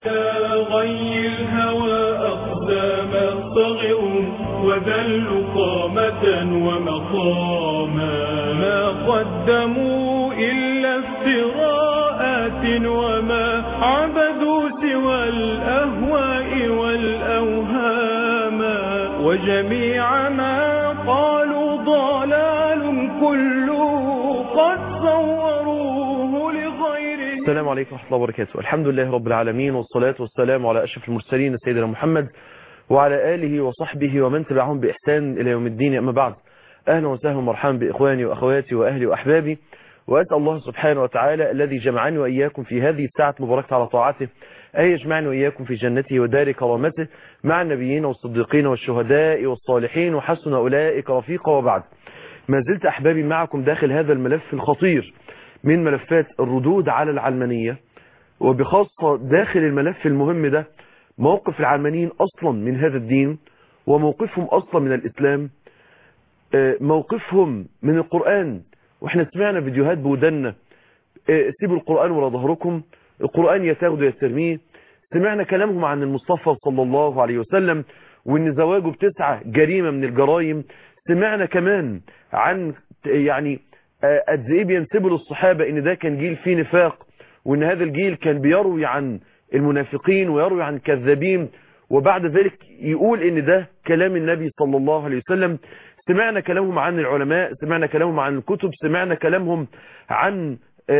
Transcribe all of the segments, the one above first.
غي الهوى أقدام صغر وذل قامة ومقاما ما قدموا إلا افتراءات وما عبدوا سوى الأهواء والأوهام وجميع ما قالوا ضلال كله قد صوروه لغير السلام عليكم ورحمة الله وبركاته الحمد لله رب العالمين والصلاة والسلام على أشرف المرسلين سيدنا محمد وعلى آله وصحبه ومن تبعهم بإحسان إلى يوم الدين أما بعد أهلا وسهلا ومرحبا بإخواني وأخواتي وأهلي وأحبابي وأسأل الله سبحانه وتعالى الذي جمعني وإياكم في هذه الساعة مباركة على طاعته أن يجمعني وإياكم في جنته ودار كرامته مع النبيين والصديقين والشهداء والصالحين وحسن أولئك رفيقا وبعد ما زلت أحبابي معكم داخل هذا الملف الخطير من ملفات الردود على العلمانية وبخاصة داخل الملف المهم ده موقف العلمانيين أصلا من هذا الدين وموقفهم أصلا من الإسلام موقفهم من القرآن واحنا سمعنا فيديوهات بودنا سيبوا القرآن ولا ظهركم القرآن يتاخده يسترميه سمعنا كلامهم عن المصطفى صلى الله عليه وسلم وان زواجه بتسعة جريمة من الجرائم سمعنا كمان عن يعني قد ايه بينسبوا للصحابة ان ده كان جيل فيه نفاق وان هذا الجيل كان بيروي عن المنافقين ويروي عن الكذابين وبعد ذلك يقول ان ده كلام النبي صلى الله عليه وسلم سمعنا كلامهم عن العلماء سمعنا كلامهم عن الكتب سمعنا كلامهم عن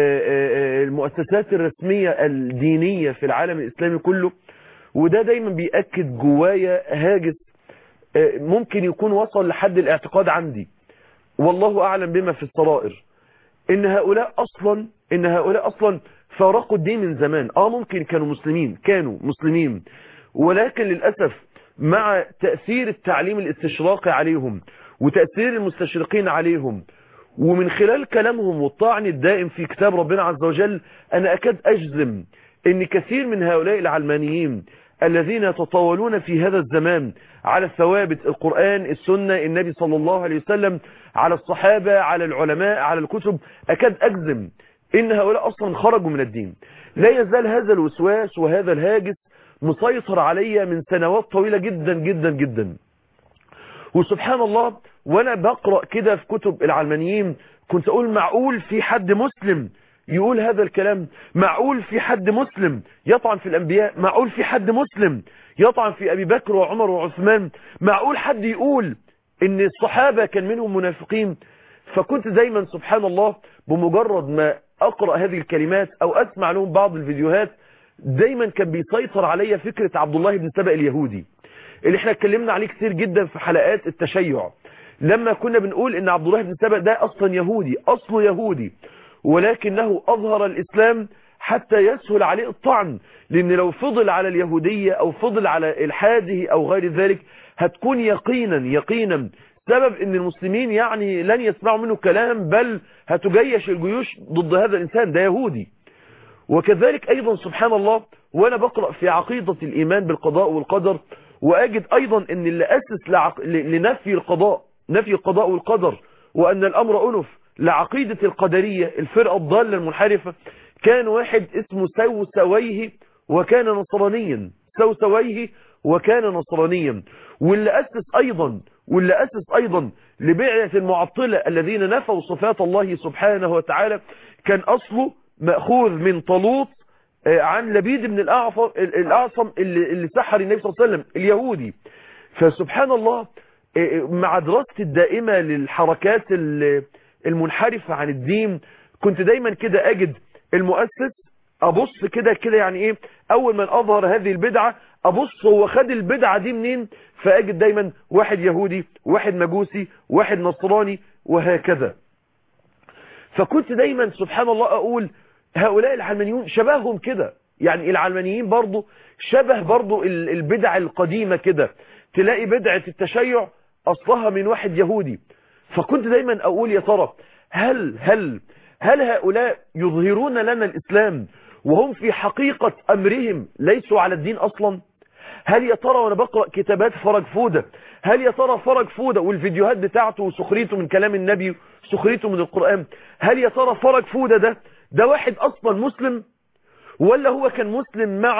المؤسسات الرسمية الدينية في العالم الإسلامي كله وده دايما بيأكد جوايا هاجس ممكن يكون وصل لحد الاعتقاد عندي والله أعلم بما في السرائر إن هؤلاء أصلا إن هؤلاء أصلا فارقوا الدين من زمان آه ممكن كانوا مسلمين كانوا مسلمين ولكن للأسف مع تأثير التعليم الاستشراقي عليهم وتأثير المستشرقين عليهم ومن خلال كلامهم والطعن الدائم في كتاب ربنا عز وجل أنا أكاد أجزم أن كثير من هؤلاء العلمانيين الذين يتطاولون في هذا الزمان على الثوابت القرآن السنة النبي صلى الله عليه وسلم على الصحابة على العلماء على الكتب أكاد أجزم إن هؤلاء أصلا خرجوا من الدين لا يزال هذا الوسواس وهذا الهاجس مسيطر علي من سنوات طويلة جدا جدا جدا وسبحان الله وانا بقرأ كده في كتب العلمانيين كنت اقول معقول في حد مسلم يقول هذا الكلام معقول في حد مسلم يطعن في الانبياء معقول في حد مسلم يطعن في ابي بكر وعمر وعثمان معقول حد يقول ان الصحابة كان منهم منافقين فكنت دايما سبحان الله بمجرد ما اقرأ هذه الكلمات او اسمع لهم بعض الفيديوهات دايما كان بيسيطر علي فكرة عبد الله بن سبأ اليهودي اللي احنا اتكلمنا عليه كتير جدا في حلقات التشيع لما كنا بنقول ان عبد الله بن سبأ ده اصلا يهودي اصله يهودي ولكنه اظهر الاسلام حتى يسهل عليه الطعن لان لو فضل على اليهودية او فضل على الحاده او غير ذلك هتكون يقينا يقينا سبب ان المسلمين يعني لن يسمعوا منه كلام بل هتجيش الجيوش ضد هذا الانسان ده يهودي وكذلك ايضا سبحان الله وانا بقرأ في عقيدة الايمان بالقضاء والقدر واجد ايضا ان اللي اسس لعق... لنفي القضاء نفي القضاء والقدر وان الامر انف لعقيدة القدرية الفرقة الضالة المنحرفة كان واحد اسمه سوسويه وكان نصرانيا سوسويه وكان نصرانيا واللي اسس ايضا واللي اسس ايضا لبيعة المعطلة الذين نفوا صفات الله سبحانه وتعالى كان اصله مأخوذ من طلوط عن لبيد بن الأعصم اللي, اللي سحر النبي صلى الله عليه وسلم اليهودي فسبحان الله مع دراستي الدائمة للحركات المنحرفة عن الدين كنت دايما كده أجد المؤسس أبص كده كده يعني إيه أول من أظهر هذه البدعة أبص هو خد البدعة دي منين فأجد دايما واحد يهودي واحد مجوسي واحد نصراني وهكذا فكنت دايما سبحان الله أقول هؤلاء العلمانيون شبههم كده يعني العلمانيين برضو شبه برضو البدع القديمة كده تلاقي بدعة التشيع أصلها من واحد يهودي فكنت دايما أقول يا ترى هل هل هل هؤلاء يظهرون لنا الإسلام وهم في حقيقة أمرهم ليسوا على الدين أصلا هل يا ترى وانا بقرأ كتابات فرج فودة هل يا ترى فرج فودة والفيديوهات بتاعته وسخريته من كلام النبي وسخريته من القرآن هل يا ترى فرج فودة ده ده واحد اصلا مسلم ولا هو كان مسلم مع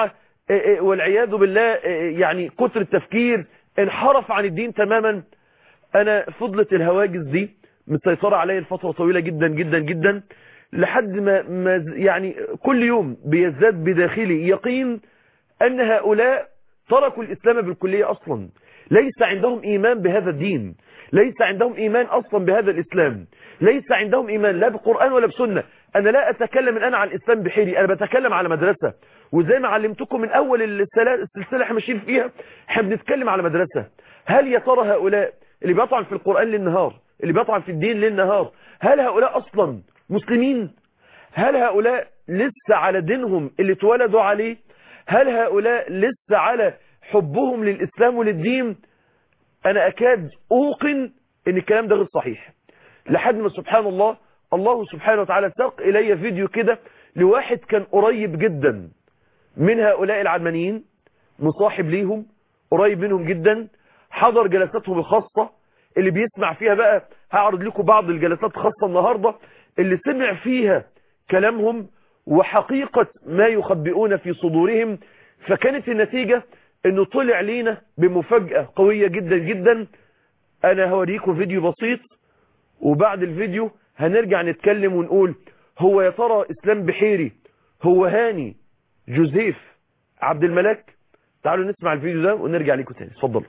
آه، آه، والعياذ بالله آه، يعني كتر التفكير انحرف عن الدين تماما انا فضلت الهواجس دي مسيطرة عليا لفترة طويلة جدا جدا جدا لحد ما, ما ز- يعني كل يوم بيزداد بداخلي يقين ان هؤلاء تركوا الاسلام بالكلية اصلا ليس عندهم ايمان بهذا الدين ليس عندهم ايمان اصلا بهذا الاسلام ليس عندهم ايمان لا بقرآن ولا بسنة انا لا اتكلم الان عن الاسلام بحيري انا بتكلم على مدرسة وزي ما علمتكم من اول السلا- السلسلة احنا ماشيين فيها احنا بنتكلم على مدرسة هل يا ترى هؤلاء اللي بيطعن في القرآن للنهار اللي بيطعن في الدين للنهار هل هؤلاء اصلا مسلمين هل هؤلاء لسه على دينهم اللي اتولدوا عليه هل هؤلاء لسه على حبهم للإسلام وللدين أنا أكاد أوقن أن الكلام ده غير صحيح لحد ما سبحان الله الله سبحانه وتعالى ساق إلي فيديو كده لواحد كان قريب جدا من هؤلاء العلمانيين مصاحب ليهم قريب منهم جدا حضر جلساتهم الخاصة اللي بيسمع فيها بقى هعرض لكم بعض الجلسات الخاصة النهاردة اللي سمع فيها كلامهم وحقيقة ما يخبئون في صدورهم فكانت النتيجة انه طلع لينا بمفاجأة قوية جدا جدا انا هوريكم فيديو بسيط وبعد الفيديو هنرجع نتكلم ونقول هو يا ترى اسلام بحيري هو هاني جوزيف عبد الملك تعالوا نسمع الفيديو ده ونرجع لكم تاني اتفضلوا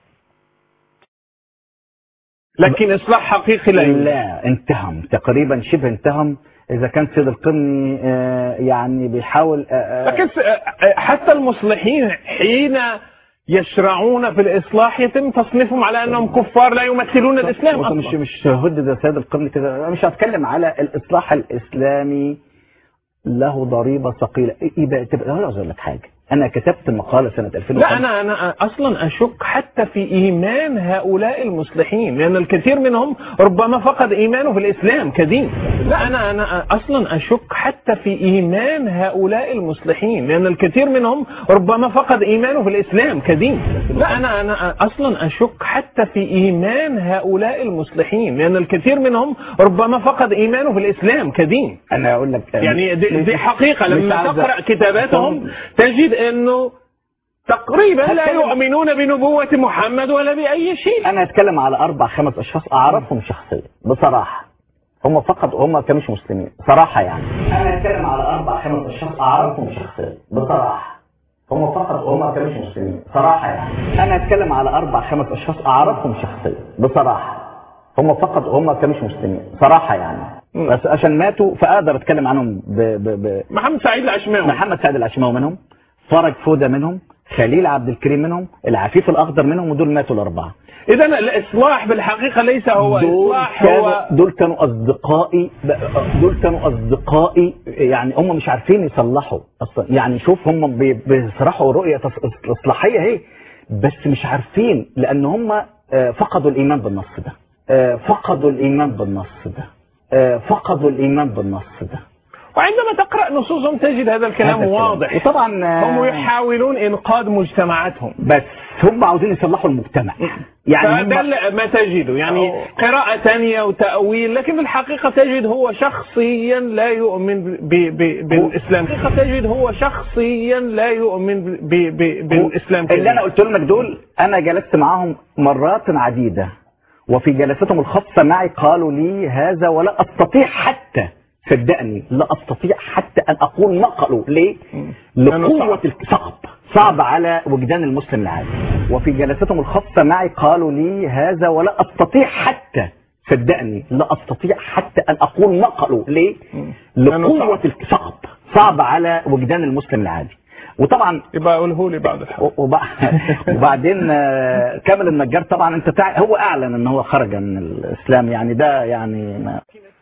لكن اصلاح حقيقي لا يوجد. لا انتهم تقريبا شبه انتهم اذا كان سيد القرني آه، يعني بيحاول آه، آه، لكن س- حتى المصلحين حين يشرعون في الاصلاح يتم تصنيفهم على انهم كفار لا يمثلون الاسلام وانت مش اصلا مش هدد سيد القرن كده انا مش هتكلم على الاصلاح الاسلامي له ضريبه ثقيله ايه بقى تبقى انا عاوز اقول لك حاجه انا كتبت مقاله سنه 2005 لا انا انا اصلا اشك حتى في ايمان هؤلاء المصلحين لان الكثير منهم ربما فقد ايمانه في الاسلام كدين لا انا انا اصلا اشك حتى في ايمان هؤلاء المصلحين لان الكثير منهم ربما فقد ايمانه في الاسلام كدين لا انا انا اصلا اشك حتى في ايمان هؤلاء المصلحين لان الكثير منهم ربما فقد ايمانه في الاسلام كدين انا اقول لك يعني دي, دي حقيقة مش لما عايز- تقرأ كتاباتهم تجد انه تقريبا لا هتكلم- يؤمنون بنبوة محمد ولا بأي شيء انا هتكلم على اربع خمس اشخاص اعرفهم شخصيا بصراحه هم فقط هم كانوش مسلمين صراحه يعني انا هتكلم على اربع خمس اشخاص اعرفهم شخصيا بصراحه هم فقط هم كانوش مسلمين صراحه يعني انا هتكلم على اربع خمس اشخاص اعرفهم شخصيا بصراحه هم فقط هم كانوش مسلمين صراحه يعني مم. بس عشان ماتوا فاقدر اتكلم عنهم ب... ب... ب... محمد سعيد العشماوي محمد سعد العشماوي منهم فرج فودة منهم خليل عبد الكريم منهم العفيف الاخضر منهم ودول ماتوا الاربعه اذا الاصلاح بالحقيقة ليس هو دول اصلاح كانوا هو دول كانوا اصدقائي دول كانوا اصدقائي يعني هم مش عارفين يصلحوا اصلا يعني شوف هم بي- بيصرحوا رؤيه تص- اصلاحيه اهي بس مش عارفين لان هم آه، فقدوا الايمان بالنص ده آه، فقدوا الايمان بالنص ده آه، فقدوا الايمان بالنص ده وعندما تقرأ نصوصهم تجد هذا الكلام هذا الكلام. واضح وطبعا آه، هم يحاولون انقاذ مجتمعاتهم بس هم عاوزين يصلحوا المجتمع يعني فده هم اللي- ما تجده يعني أوه. قراءة ثانية وتأويل لكن في الحقيقة تجد هو شخصيا لا يؤمن ب- ب- بالإسلام في الحقيقة تجد هو شخصيا لا يؤمن ب- ب- بالإسلام اللي انا قلت لك دول انا جلست معاهم مرات عديده وفي جلساتهم الخاصه معي قالوا لي هذا ولا استطيع حتى صدقني لا استطيع حتى ان اقول ما قالوا ليه؟ لأنه لقوه صعب. الك- صعب صعب على وجدان المسلم العادي وفي جلساتهم الخاصه معي قالوا لي هذا ولا استطيع حتى صدقني لا استطيع حتى ان اقول ما قالوا ليه؟ لأنه لقوه صعب. الك- صعب صعب على وجدان المسلم العادي وطبعا يبقى قوله لي بعد الحلقة وب- وبعدين آه، كامل النجار طبعا انت تع... هو اعلن ان هو خرج من الاسلام يعني ده يعني ما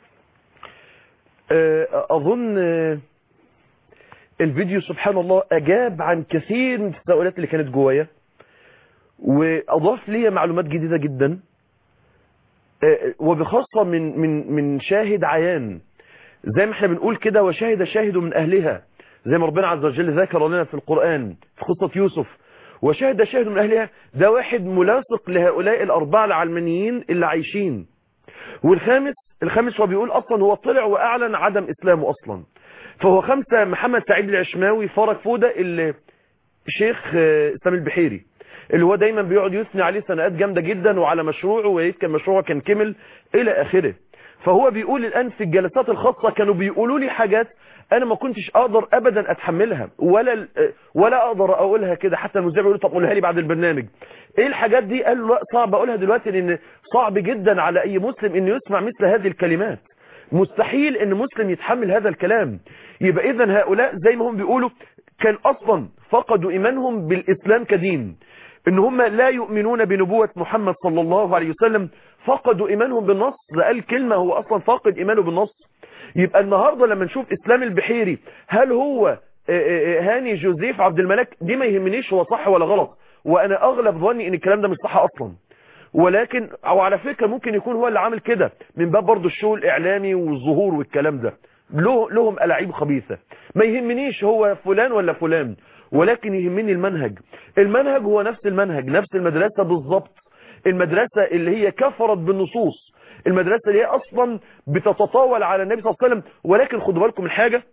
آه، اظن آه، الفيديو سبحان الله اجاب عن كثير من التساؤلات اللي كانت جوايا واضاف لي معلومات جديدة جدا آه، وبخاصة من من من شاهد عيان زي ما احنا بنقول كده وشاهد شاهد من اهلها زي ما ربنا عز وجل ذكر لنا في القرآن في قصة يوسف وشاهد شاهد من اهلها ده واحد ملاصق لهؤلاء الاربعة العلمانيين اللي عايشين والخامس الخامس هو بيقول اصلا هو طلع واعلن عدم اسلامه اصلا فهو خمسة محمد سعيد العشماوي فرج فودة اللي شيخ آه، اسلام البحيري اللي هو دايما بيقعد يثني عليه سنوات جامده جدا وعلى مشروعه ويا كان مشروعه كان كمل الى اخره فهو بيقول الان في الجلسات الخاصه كانوا بيقولوا لي حاجات انا ما كنتش اقدر ابدا اتحملها ولا ولا اقدر اقولها كده حتى المذيع بيقول لي طب قولها لي بعد البرنامج ايه الحاجات دي قال له لا صعب اقولها دلوقتي لان صعب جدا على اي مسلم انه يسمع مثل هذه الكلمات مستحيل ان مسلم يتحمل هذا الكلام يبقى اذا هؤلاء زي ما هم بيقولوا كان اصلا فقدوا ايمانهم بالاسلام كدين ان هم لا يؤمنون بنبوة محمد صلى الله عليه وسلم فقدوا ايمانهم بالنص ده قال كلمة هو اصلا فاقد ايمانه بالنص يبقى النهاردة لما نشوف اسلام البحيري هل هو آه، آه، آه، هاني جوزيف عبد الملك دي ما يهمنيش هو صح ولا غلط وانا اغلب ظني ان الكلام ده مش صح اصلا ولكن او على فكرة ممكن يكون هو اللي عامل كده من باب برضه الشو الاعلامي والظهور والكلام ده له لهم ألاعيب خبيثة ما يهمنيش هو فلان ولا فلان ولكن يهمني المنهج المنهج هو نفس المنهج نفس المدرسة بالضبط المدرسة اللي هي كفرت بالنصوص المدرسة اللي هي أصلا بتتطاول على النبي صلى الله عليه وسلم ولكن خدوا بالكم من حاجة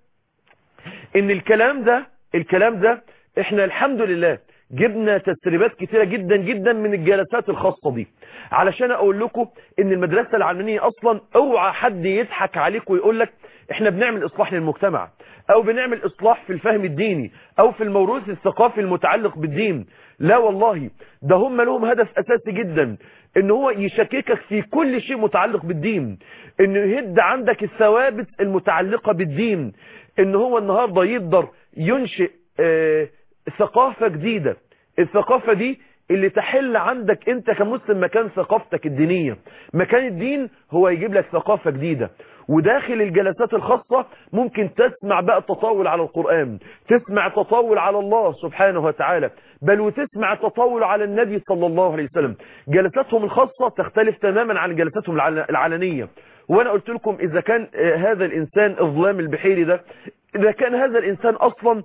ان الكلام ده الكلام ده احنا الحمد لله جبنا تسريبات كتيرة جدا جدا من الجلسات الخاصة دي علشان اقول لكم ان المدرسة العلمانية اصلا اوعى حد يضحك عليك ويقول لك احنا بنعمل اصلاح للمجتمع او بنعمل اصلاح في الفهم الديني او في الموروث الثقافي المتعلق بالدين لا والله ده هم لهم هدف اساسي جدا ان هو يشككك في كل شيء متعلق بالدين انه يهد عندك الثوابت المتعلقة بالدين ان هو النهاردة يقدر ينشئ آه ثقافة جديدة الثقافة دي اللي تحل عندك انت كمسلم مكان ثقافتك الدينية مكان الدين هو يجيب لك ثقافة جديدة وداخل الجلسات الخاصة ممكن تسمع بقى التطاول على القرآن تسمع تطاول على الله سبحانه وتعالى بل وتسمع تطاول على النبي صلى الله عليه وسلم جلساتهم الخاصة تختلف تماما عن جلساتهم العل- العلنية وانا قلت لكم اذا كان آه، هذا الانسان الظلام البحيري ده اذا كان هذا الانسان اصلا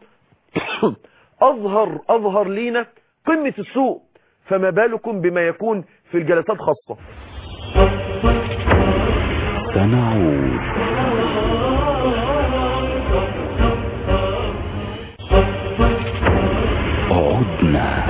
اظهر اظهر لينا قمة السوء فما بالكم بما يكون في الجلسات خاصة سنعود عدنا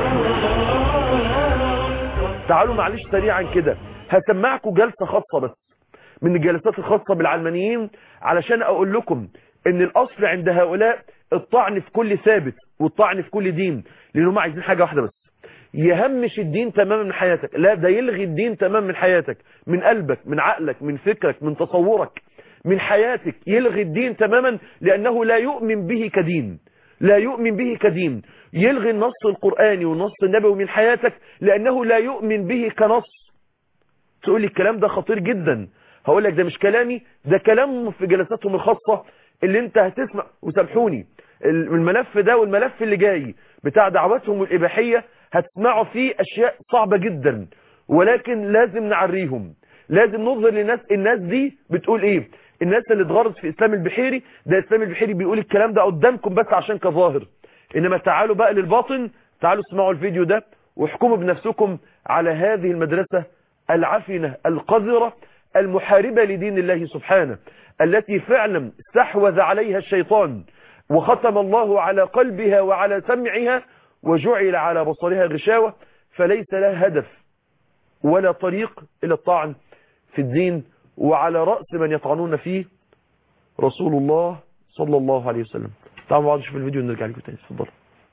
تعالوا معلش سريعا كده هسمعكم جلسة خاصة بس من الجلسات الخاصة بالعلمانيين علشان اقول لكم ان الاصل عند هؤلاء الطعن في كل ثابت والطعن في كل دين لانهم عايزين حاجة واحدة بس يهمش الدين تماما من حياتك لا ده يلغي الدين تماما من حياتك من قلبك من عقلك من فكرك من تصورك من حياتك يلغي الدين تماما لأنه لا يؤمن به كدين لا يؤمن به كدين يلغي النص القرآني والنص النبوي من حياتك لأنه لا يؤمن به كنص تقول لي الكلام ده خطير جدا هقول لك ده مش كلامي ده كلامهم في جلساتهم الخاصة اللي انت هتسمع وسامحوني الملف ده والملف اللي جاي بتاع دعواتهم الإباحية هتسمعوا فيه أشياء صعبة جدا ولكن لازم نعريهم لازم نظهر للناس الناس دي بتقول ايه الناس اللي اتغرض في اسلام البحيري ده اسلام البحيري بيقول الكلام ده قدامكم بس عشان كظاهر انما تعالوا بقى للباطن تعالوا اسمعوا الفيديو ده واحكموا بنفسكم على هذه المدرسة العفنة القذرة المحاربة لدين الله سبحانه التي فعلا استحوذ عليها الشيطان وختم الله على قلبها وعلى سمعها وجعل على بصرها غشاوة فليس لها هدف ولا طريق إلى الطعن في الدين وعلى رأس من يطعنون فيه رسول الله صلى الله عليه وسلم تعالوا بعض نشوف الفيديو ونرجع لكم تاني اتفضلوا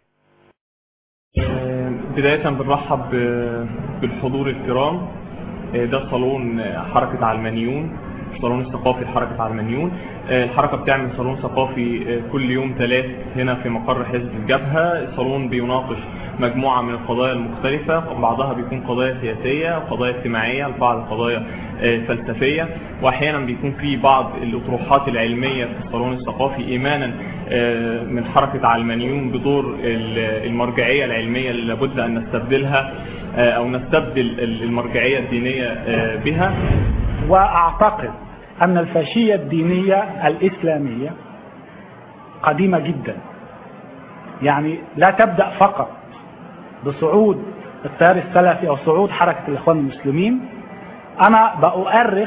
بداية بنرحب ب- بالحضور الكرام ده صالون حركة علمانيون الصالون الثقافي لحركة علمانيون الحركة بتعمل صالون ثقافي كل يوم ثلاث هنا في مقر حزب الجبهة الصالون بيناقش مجموعة من القضايا المختلفة بعضها بيكون قضايا سياسية وقضايا اجتماعية البعض قضايا فلسفية واحيانا بيكون في بعض الاطروحات العلمية في الصالون الثقافي ايمانا من حركة علمانيون بدور المرجعية العلمية اللي لابد ان نستبدلها او نستبدل المرجعية الدينية بها واعتقد ان الفاشية الدينية الاسلامية قديمة جدا يعني لا تبدأ فقط بصعود التيار السلفي او صعود حركة الاخوان المسلمين انا بأؤرخ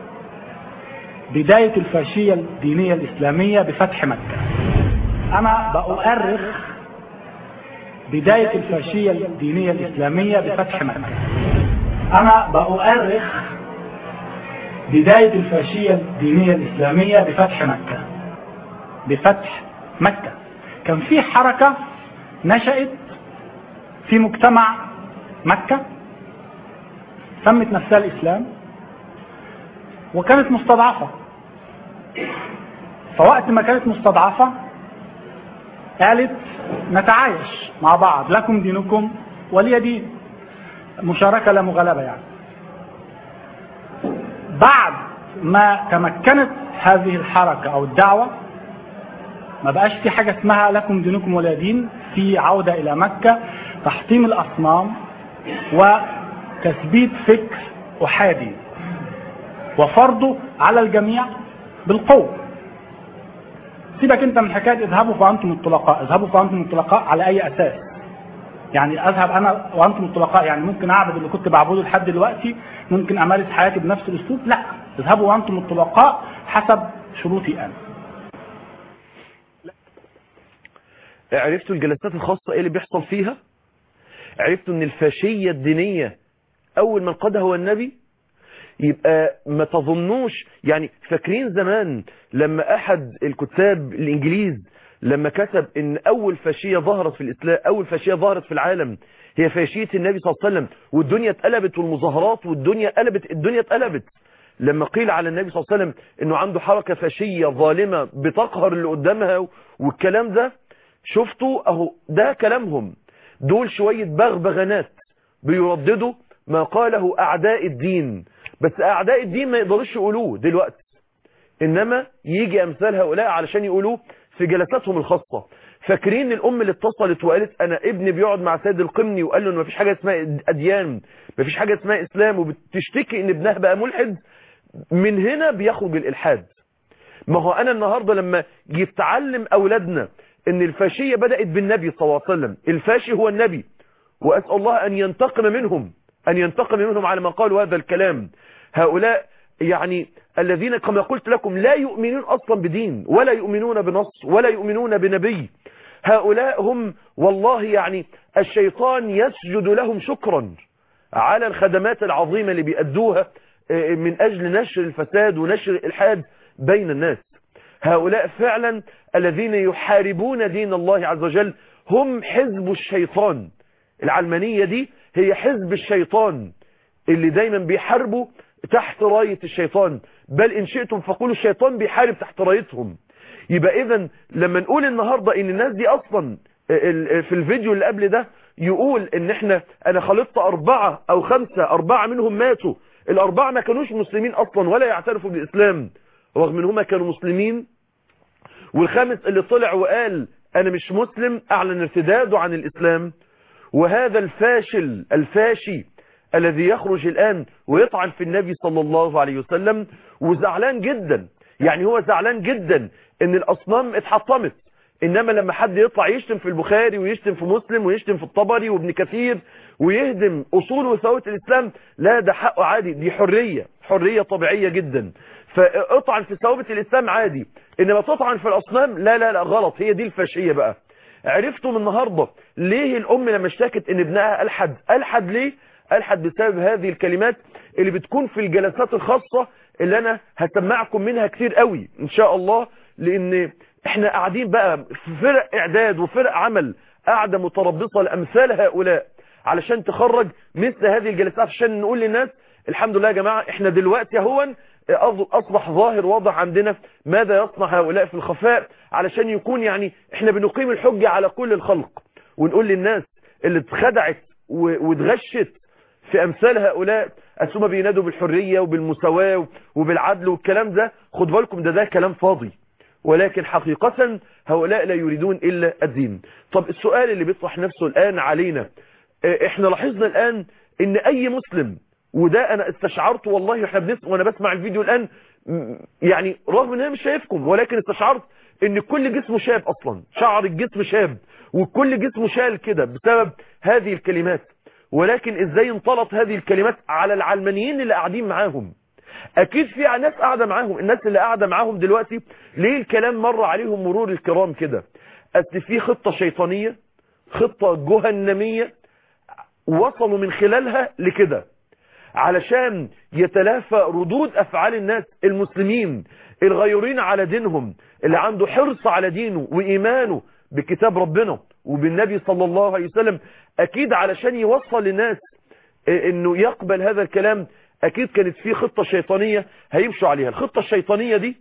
بداية الفاشية الدينية الاسلامية بفتح مكة انا بأؤرخ بداية الفاشية الدينية الإسلامية بفتح مكة أنا بؤرخ بداية الفاشية الدينية الإسلامية بفتح مكة بفتح مكة كان في حركة نشأت في مجتمع مكة سمت نفسها الإسلام وكانت مستضعفة فوقت ما كانت مستضعفة قالت نتعايش مع بعض لكم دينكم ولي دين مشاركة لا مغالبة يعني بعد ما تمكنت هذه الحركة أو الدعوة ما بقاش في حاجة اسمها لكم دينكم ولا دين في عودة إلى مكة تحطيم الأصنام وتثبيت فكر أحادي وفرضه على الجميع بالقوة سيبك انت من حكايه اذهبوا فانتم الطلقاء اذهبوا فانتم الطلقاء على اي اساس يعني اذهب انا وانتم الطلقاء يعني ممكن اعبد اللي كنت بعبده لحد دلوقتي ممكن امارس حياتي بنفس الاسلوب لا اذهبوا وانتم الطلقاء حسب شروطي انا عرفتوا الجلسات الخاصة ايه اللي بيحصل فيها عرفتوا ان الفاشية الدينية اول من قادها هو النبي يبقى ما تظنوش يعني فاكرين زمان لما احد الكتاب الانجليز لما كتب ان اول فاشية ظهرت في الاسلام اول فاشية ظهرت في العالم هي فاشية النبي صلى الله عليه وسلم والدنيا اتقلبت والمظاهرات والدنيا قلبت الدنيا اتقلبت لما قيل على النبي صلى الله عليه وسلم انه عنده حركة فاشية ظالمة بتقهر اللي قدامها والكلام ده شفتوا اهو ده كلامهم دول شوية بغبغانات بيرددوا ما قاله اعداء الدين بس اعداء الدين ما يقدروش يقولوه دلوقتي انما يجي امثال هؤلاء علشان يقولوه في جلساتهم الخاصة فاكرين الام اللي اتصلت وقالت انا ابني بيقعد مع سيد القمني وقال له ان مفيش حاجة اسمها اديان مفيش حاجة اسمها اسلام وبتشتكي ان ابنها بقى ملحد من هنا بيخرج الالحاد ما هو انا النهاردة لما يتعلم اولادنا ان الفاشية بدأت بالنبي صلى الله عليه وسلم الفاشي هو النبي واسأل الله ان ينتقم منهم أن ينتقم منهم على ما قالوا هذا الكلام هؤلاء يعني الذين كما قلت لكم لا يؤمنون أصلا بدين ولا يؤمنون بنص ولا يؤمنون بنبي هؤلاء هم والله يعني الشيطان يسجد لهم شكرا على الخدمات العظيمة اللي بيأدوها من أجل نشر الفساد ونشر الإلحاد بين الناس هؤلاء فعلا الذين يحاربون دين الله عز وجل هم حزب الشيطان العلمانية دي هي حزب الشيطان اللي دايما بيحاربوا تحت راية الشيطان بل إن شئتم فقولوا الشيطان بيحارب تحت رايتهم يبقى إذا لما نقول النهاردة إن الناس دي أصلا في الفيديو اللي قبل ده يقول إن إحنا أنا خلطت أربعة أو خمسة أربعة منهم ماتوا الأربعة ما كانوش مسلمين أصلا ولا يعترفوا بالإسلام رغم إن هما كانوا مسلمين والخامس اللي طلع وقال أنا مش مسلم أعلن ارتداده عن الإسلام وهذا الفاشل الفاشي الذي يخرج الآن ويطعن في النبي صلى الله عليه وسلم وزعلان جدا يعني هو زعلان جدا ان الأصنام اتحطمت إنما لما حد يطلع يشتم في البخاري ويشتم في مسلم ويشتم في الطبري وابن كثير ويهدم أصول وثوات الإسلام لا ده حقه عادي دي حرية حرية طبيعية جدا فاطعن في ثوابت الإسلام عادي إنما تطعن في الأصنام لا لا لا غلط هي دي الفاشية بقى عرفتوا من النهاردة ليه الأم لما اشتكت ان ابنها ألحد ألحد ليه ألحد بسبب هذه الكلمات اللي بتكون في الجلسات الخاصة اللي أنا هسمعكم منها كتير قوي إن شاء الله لأن احنا قاعدين بقى في فرق إعداد وفرق عمل قاعدة متربصة لأمثال هؤلاء علشان تخرج مثل هذه الجلسات عشان نقول للناس الحمد لله يا جماعة احنا دلوقتي هون أصبح ظاهر واضح عندنا ماذا يصنع هؤلاء في الخفاء علشان يكون يعني احنا بنقيم الحجة على كل الخلق ونقول للناس اللي اتخدعت واتغشت في أمثال هؤلاء أسوما بينادوا بالحرية وبالمساواة وبالعدل والكلام ده خد بالكم ده ده كلام فاضي ولكن حقيقة هؤلاء لا يريدون إلا الدين طب السؤال اللي بيطرح نفسه الآن علينا احنا لاحظنا الآن ان أي مسلم وده انا استشعرت والله احنا بنسمع وانا بسمع الفيديو الان يعني رغم ان انا مش شايفكم ولكن استشعرت ان كل جسمه شاب اصلا شعر الجسم شاب وكل جسمه شال كده بسبب هذه الكلمات ولكن ازاي انطلت هذه الكلمات على العلمانيين اللي قاعدين معاهم اكيد في ناس قاعده معاهم الناس اللي قاعده معاهم دلوقتي ليه الكلام مر عليهم مرور الكرام كده اصل في خطه شيطانيه خطة جهنمية وصلوا من خلالها لكده علشان يتلافى ردود أفعال الناس المسلمين الغيورين على دينهم اللي عنده حرص على دينه وإيمانه بكتاب ربنا وبالنبي صلى الله عليه وسلم أكيد علشان يوصل للناس انه يقبل هذا الكلام اكيد كانت في خطة شيطانية هيمشوا عليها الخطة الشيطانية دي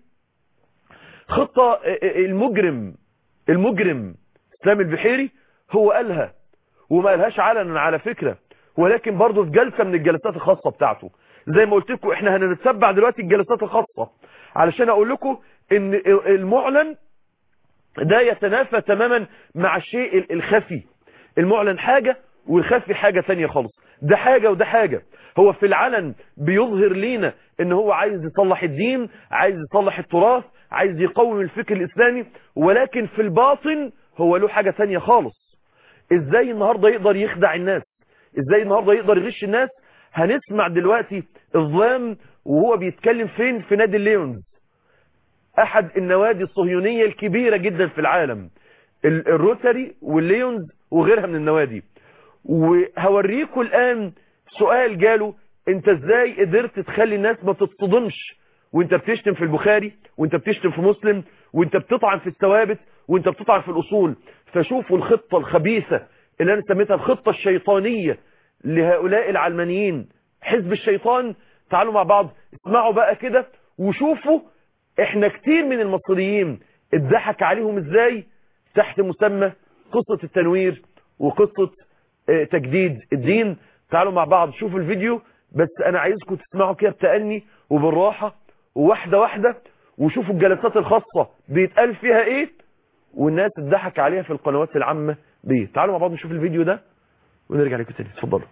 خطة المجرم المجرم اسلام البحيري هو قالها وما قالهاش علنا على فكرة ولكن برضه في جلسة من الجلسات الخاصة بتاعته زي ما قلت لكم احنا هنتتبع دلوقتي الجلسات الخاصة علشان اقول لكم ان المعلن ده يتنافى تماما مع الشيء الخفي المعلن حاجة والخفي حاجة تانية خالص ده حاجة وده حاجة هو في العلن بيظهر لينا ان هو عايز يصلح الدين عايز يصلح التراث عايز يقوم الفكر الاسلامي ولكن في الباطن هو له حاجة تانية خالص ازاي النهاردة يقدر يخدع الناس ازاي النهاردة يقدر يغش الناس هنسمع دلوقتي الظلام وهو بيتكلم فين في نادي الليونز احد النوادي الصهيونية الكبيرة جدا في العالم الروتري والليونز وغيرها من النوادي وهوريكم الآن سؤال جاله انت ازاي قدرت تخلي الناس ما تتصدمش وانت بتشتم في البخاري وانت بتشتم في مسلم وانت بتطعن في الثوابت وانت بتطعن في الأصول فشوفوا الخطة الخبيثة اللي انا سميتها الخطة الشيطانية لهؤلاء العلمانيين حزب الشيطان تعالوا مع بعض اسمعوا بقى كده وشوفوا احنا كتير من المصريين اتضحك عليهم ازاي تحت مسمى قصة التنوير وقصة تجديد الدين تعالوا مع بعض شوفوا الفيديو بس انا عايزكم تسمعوا كده بتأني وبالراحة وواحدة واحدة وشوفوا الجلسات الخاصة بيتقال فيها ايه والناس اتضحك عليها في القنوات العامة دي تعالوا مع بعض نشوف الفيديو ده ونرجع لكم تاني اتفضلوا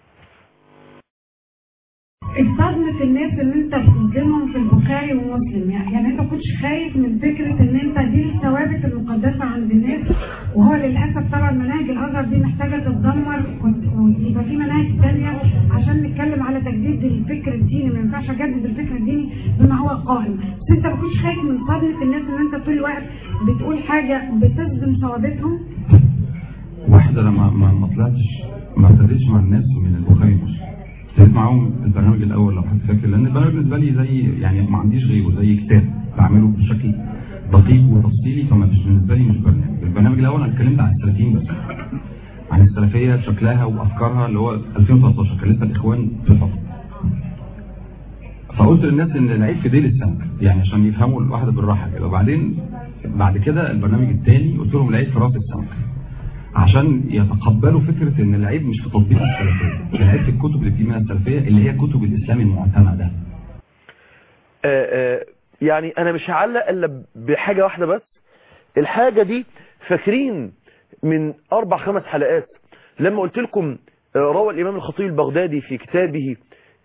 الصدمة في الناس اللي انت بتظلمهم في البخاري ومسلم يعني انت كنتش خايف من فكرة ان انت دي الثوابت المقدسة عند الناس وهو للأسف طبعا مناهج الأزهر دي محتاجة تتدمر ويبقى في مناهج تانية عشان نتكلم على تجديد الفكر الديني ما ينفعش اجدد الفكر الديني بما هو قائم بس انت ما كنتش خايف من صدمة الناس ان انت طول الوقت بتقول حاجة بتصدم ثوابتهم واحدة لما ما ما طلعتش ما ابتديتش مع الناس من البخاري ومسلم ابتديت معاهم البرنامج الاول لو حد فاكر لان البرنامج بالنسبه لي زي يعني ما عنديش غيره زي كتاب بعمله بشكل دقيق وتفصيلي فما مش بالنسبه لي مش برنامج البرنامج الاول انا اتكلمت عن السلفيين بس عن السلفيه شكلها وافكارها اللي هو 2013 كان لسه الاخوان في الفتره فقلت للناس ان العيب في ديل السمك يعني عشان يفهموا الواحده بالراحه كده وبعدين بعد كده البرنامج الثاني قلت لهم العيب في راس السمك عشان يتقبلوا فكرة ان العيب مش في تطبيق السلفية العيب في الكتب اللي بتجي منها السلفية اللي هي كتب الاسلام المعتمدة آه آه يعني انا مش هعلق الا بحاجة واحدة بس الحاجة دي فاكرين من اربع خمس حلقات لما قلت لكم آه روى الامام الخطيب البغدادي في كتابه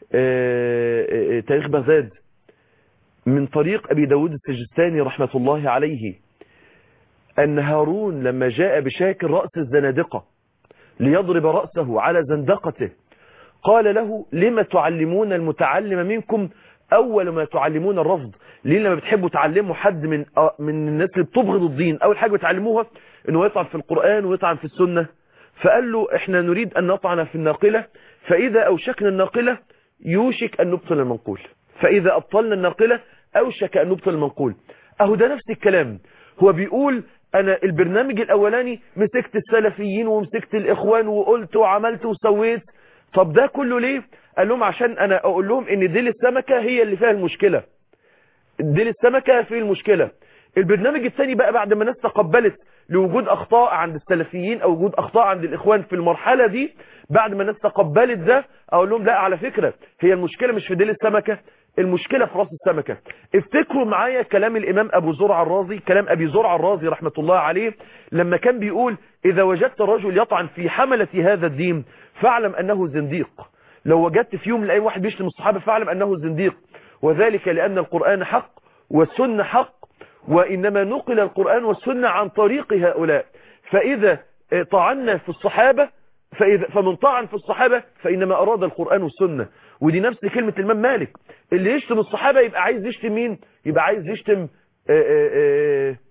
تاريخ بغداد من طريق ابي داود السجستاني رحمة الله عليه أن هارون لما جاء بشاكل رأس الزنادقة ليضرب رأسه على زندقته قال له لما تعلمون المتعلم منكم أول ما تعلمون الرفض ليه لما بتحبوا تعلموا حد من من الناس اللي بتبغض الدين أول حاجة بتعلموها أنه يطعن في القرآن ويطعن في السنة فقال له احنا نريد أن نطعن في الناقلة فإذا أوشكنا الناقلة يوشك أن نبطل المنقول فإذا أبطلنا الناقلة أوشك أن نبطل المنقول أهو ده نفس الكلام هو بيقول انا البرنامج الاولاني مسكت السلفيين ومسكت الاخوان وقلت وعملت وسويت طب ده كله ليه قال لهم عشان انا اقول لهم ان ديل السمكة هي اللي فيها المشكلة ديل السمكة في المشكلة البرنامج الثاني بقى بعد ما الناس تقبلت لوجود اخطاء عند السلفيين او وجود اخطاء عند الاخوان في المرحلة دي بعد ما الناس تقبلت ده اقول لهم لا على فكرة هي المشكلة مش في ديل السمكة المشكلة في راس السمكة افتكروا معايا كلام الامام ابو زرع الرازي كلام ابي زرع الرازي رحمة الله عليه لما كان بيقول اذا وجدت رجل يطعن في حملة هذا الدين فاعلم انه زنديق لو وجدت في يوم من الايام واحد بيشتم الصحابة فاعلم انه زنديق وذلك لان القرآن حق والسنة حق وانما نقل القرآن والسنة عن طريق هؤلاء فاذا طعنا في الصحابة فإذا فمن طعن في الصحابة فإنما أراد القرآن والسنة ودي نفس كلمة الإمام مالك اللي يشتم الصحابة يبقى عايز يشتم مين يبقى عايز يشتم آآ آآ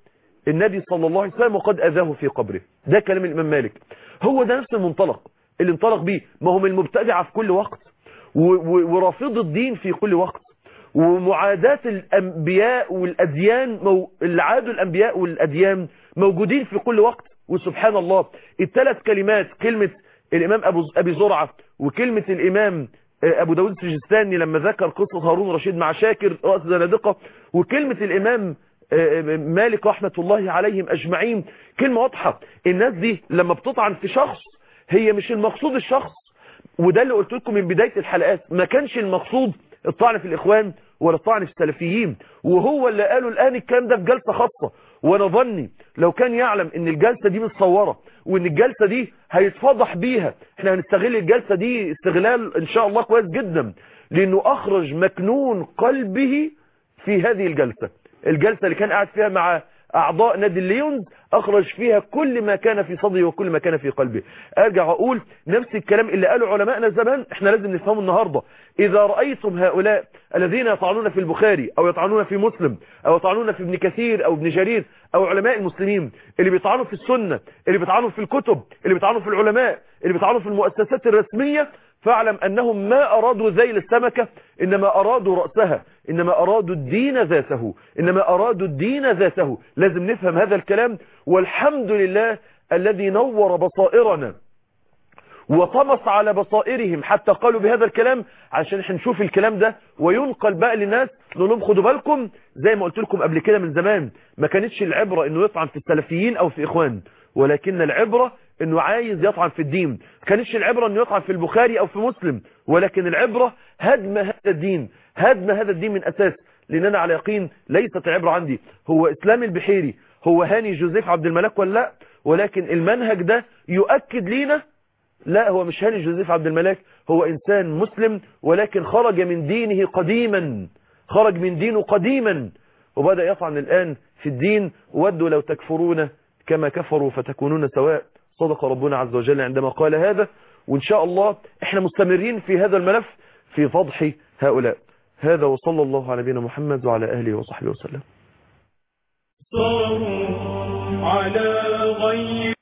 النبي صلى الله عليه وسلم وقد أذاه في قبره ده كلام الإمام مالك هو ده نفس المنطلق اللي انطلق بيه ما هم المبتدعة في كل وقت ورافض الدين في كل وقت ومعاداة الأنبياء والأديان مو... اللي عادوا الأنبياء والأديان موجودين في كل وقت وسبحان الله الثلاث كلمات كلمة الإمام أبو أبي زرعة وكلمة الإمام أبو داود السجستاني لما ذكر قصة هارون رشيد مع شاكر رأس زنادقة وكلمة الإمام مالك رحمة الله عليهم أجمعين كلمة واضحة الناس دي لما بتطعن في شخص هي مش المقصود الشخص وده اللي قلت لكم من بداية الحلقات ما كانش المقصود الطعن في الإخوان ولا الطعن في السلفيين وهو اللي قالوا الآن الكلام ده في جلسة خاصة وانا ظني لو كان يعلم ان الجلسة دي متصورة وان الجلسة دي هيتفضح بيها احنا هنستغل الجلسة دي استغلال ان شاء الله كويس جدا لانه اخرج مكنون قلبه في هذه الجلسة الجلسة اللي كان قاعد فيها مع أعضاء نادي الليونز أخرج فيها كل ما كان في صدره وكل ما كان في قلبه أرجع أقول نفس الكلام اللي قاله علماءنا زمان احنا لازم نفهمه النهاردة إذا رأيتم هؤلاء الذين يطعنون في البخاري أو يطعنون في مسلم أو يطعنون في ابن كثير أو ابن جرير أو علماء المسلمين اللي بيطعنوا في السنة اللي بيطعنوا في الكتب اللي بيطعنوا في العلماء اللي بيطعنوا في المؤسسات الرسمية فاعلم أنهم ما أرادوا ذيل السمكة إنما أرادوا رأسها إنما أرادوا الدين ذاته إنما أرادوا الدين ذاته لازم نفهم هذا الكلام والحمد لله الذي نور بصائرنا وطمس على بصائرهم حتى قالوا بهذا الكلام عشان احنا نشوف الكلام ده وينقل بقى للناس نقول لهم خدوا بالكم زي ما قلت لكم قبل كده من زمان ما كانتش العبرة انه يطعن في السلفيين او في اخوان ولكن العبرة انه عايز يطعن في الدين ما كانتش العبرة انه يطعن في البخاري او في مسلم ولكن العبرة هدم هذا الدين هدم هذا الدين من اساس لان انا على يقين ليست العبرة عندي هو اسلام البحيري هو هاني جوزيف عبد الملك ولا لا ولكن المنهج ده يؤكد لينا لا هو مش هاني جوزيف عبد الملك هو إنسان مسلم ولكن خرج من دينه قديما خرج من دينه قديما وبدأ يطعن الآن في الدين ودوا لو تكفرون كما كفروا فتكونون سواء صدق ربنا عز وجل عندما قال هذا وإن شاء الله احنا مستمرين في هذا الملف في فضح هؤلاء هذا وصلى الله على نبينا محمد وعلى آله وصحبه وسلم صاروا على غير